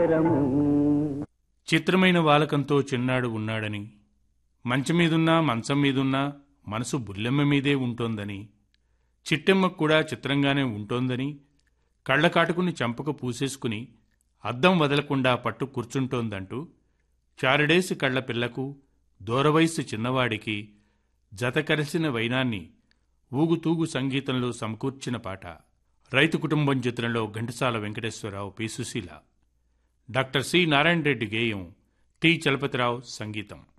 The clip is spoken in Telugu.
సాగరము చిత్రమైన వాలకంతో చిన్నాడు ఉన్నాడని మంచం మీదున్నా మంచం మీదున్నా మనసు బుల్లెమ్మ మీదే ఉంటోందని చిట్టెమ్మకు కూడా చిత్రంగానే ఉంటోందని కళ్ళకాటుకుని చంపక పూసేసుకుని అద్దం వదలకుండా పట్టు కూర్చుంటోందంటూ చారడేసి కళ్ళ పిల్లకు దూరవయస్సు చిన్నవాడికి జత కలిసిన వైనాన్ని ఊగుతూగు సంగీతంలో సమకూర్చిన పాట రైతు కుటుంబం చిత్రంలో Ghantasala Venkateswara Rao P Susheela doctor C Narayana Reddy గేయం టి చలపతిరావు సంగీతం